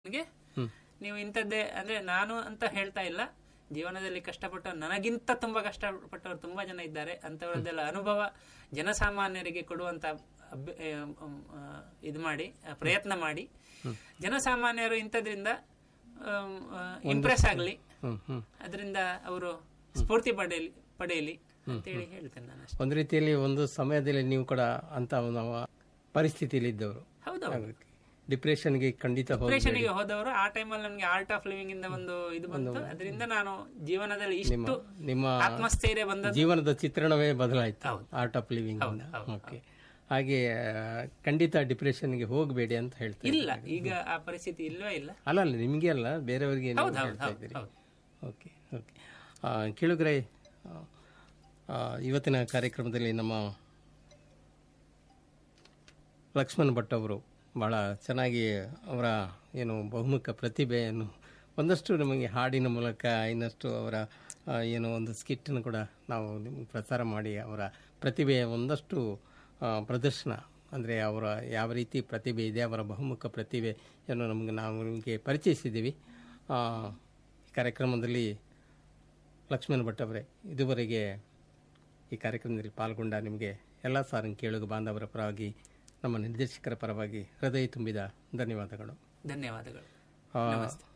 ನನಗೆ ನೀವು ಇಂಥದ್ದೇ ಅಂದ್ರೆ ನಾನು ಅಂತ ಹೇಳ್ತಾ ಇಲ್ಲ ಜೀವನದಲ್ಲಿ ಕಷ್ಟಪಟ್ಟವ್ರು ನನಗಿಂತ ತುಂಬಾ ಕಷ್ಟಪಟ್ಟವ್ರು ತುಂಬಾ ಜನ ಇದ್ದಾರೆ ಅಂತವರದ್ದೆಲ್ಲ ಅನುಭವ ಜನಸಾಮಾನ್ಯರಿಗೆ ಕೊಡುವಂತ ಅಭ್ಯ- ಆ, ಮ್, ಆ, ಇದು ಮಾಡಿ ಆ, ಪ್ರಯತ್ನ ಮಾಡಿ ಜನಸಾಮಾನ್ಯರು ಇಂಥದ್ರಿಂದ ಇಂಪ್ರೆಸ್ ಆಗಲಿ ಹ್ಮ್ ಹ್ಮ್ ಅದರಿಂದ ಅವರು ಸ್ಫೂರ್ತಿ ಪಡೆಯಲಿ ಪಡೆಯಲಿ ಅಂತೇಳಿ ಹೇಳ್ತೇನೆ ನಾನು ಅಷ್ಟೇ ಒಂದು ರೀತಿಯಲ್ಲಿ ಒಂದು ಸಮಯದಲ್ಲಿ ನೀವು ಕೂಡ ಅಂತ ಒಂದು ಪರಿಸ್ಥಿತಿಯಲ್ಲಿ ಇದ್ದವರು ಹೌದೌದು ಡಿಪ್ರೆಷನ್ಗೆ ಖಂಡಿತ ಹೋಗಿ ಡಿಪ್ರೆಷನ್ಗೆ ಹೋದವರು ಆ ಟೈಮಲ್ಲಿ ನನಗೆ ಆರ್ಟ್ ಆಫ್ ಲಿವಿಂಗ್ ಇಂದ ಒಂದು ಇದು ಬಂತು ಅದರಿಂದ ನಾನು ಜೀವನದಲ್ಲಿ ಇಷ್ಟು ನಿಮ್ಮ ಆತ್ಮಸ್ಥೈರ್ಯ ಬಂದದ್ದು ಜೀವನದ ಚಿತ್ರಣವೇ ಬದಲಾಯಿತು ಹೌದು. ಆರ್ಟ್ ಆಫ್ ಲಿವಿಂಗ್ ಹೌದು, ಹೌದು, ಓಕೆ ಹಾಗೆ ಆ, ಖಂಡಿತ ಡಿಪ್ರೆಷನ್ಗೆ ಹೋಗಬೇಡಿ ಅಂತ ಹೇಳ್ತಾರೆ ಇಲ್ಲ ಈಗ ಆ ಪರಿಸ್ಥಿತಿ ಇಲ್ವೇ ಇಲ್ಲ ಅಲ್ಲ ಅಲ್ಲ ನಿಮಗೆ ಅಲ್ಲ ಬೇರೆಯವರಿಗೆ ನೀವು ಹೌದು, ಹೌದು, ಹೇಳ್ತಾ ಹೌದು, ಇದ್ದೀರಿ ಹೌದು. ಓಕೆ ಓಕೆ ಕೇಳುಗ್ರೆ ಆ, ಆ, ಇವತ್ತಿನ ಕಾರ್ಯಕ್ರಮದಲ್ಲಿ ನಮ್ಮ ಲಕ್ಷ್ಮಣ್ ಭಟ್ ಅವರು ಬಹಳ ಚೆನ್ನಾಗಿ ಅವರ ಏನು ಬಹುಮುಖ ಪ್ರತಿಭೆಯನ್ನು ಒಂದಷ್ಟು ನಮಗೆ ಹಾಡಿನ ಮೂಲಕ ಇನ್ನಷ್ಟು ಅವರ ಆ, ಏನು ಒಂದು ಸ್ಕಿಟ್ಟನ್ನು ಕೂಡ ನಾವು ನಿಮ್ಗೆ ಪ್ರಸಾರ ಮಾಡಿ ಅವರ ಪ್ರತಿಭೆಯ ಒಂದಷ್ಟು ಆ, ಪ್ರದರ್ಶನ ಅಂದರೆ ಅವರ ಯಾವ ರೀತಿ ಪ್ರತಿಭೆ ಇದೆ ಅವರ ಬಹುಮುಖ ಪ್ರತಿಭೆಯನ್ನು ನಮಗೆ ನಾವು ನಿಮಗೆ ಪರಿಚಯಿಸಿದ್ದೀವಿ ಆ, ಈ ಕಾರ್ಯಕ್ರಮದಲ್ಲಿ ಲಕ್ಷ್ಮಣ್ ಭಟ್ ಅವರೇ ಇದುವರೆಗೆ ಈ ಕಾರ್ಯಕ್ರಮದಲ್ಲಿ ಪಾಲ್ಗೊಂಡ ನಿಮಗೆ ಎಲ್ಲ ಸಾರಂಗ್ ಕೇಳುಗ ಬಾಂಧವರ ಪರವಾಗಿ ನಮ್ಮ ನಿರ್ದೇಶಕರ ಪರವಾಗಿ ಹೃದಯ ತುಂಬಿದ ಧನ್ಯವಾದಗಳು ಧನ್ಯವಾದಗಳು ಆ, ನಮಸ್ತೆ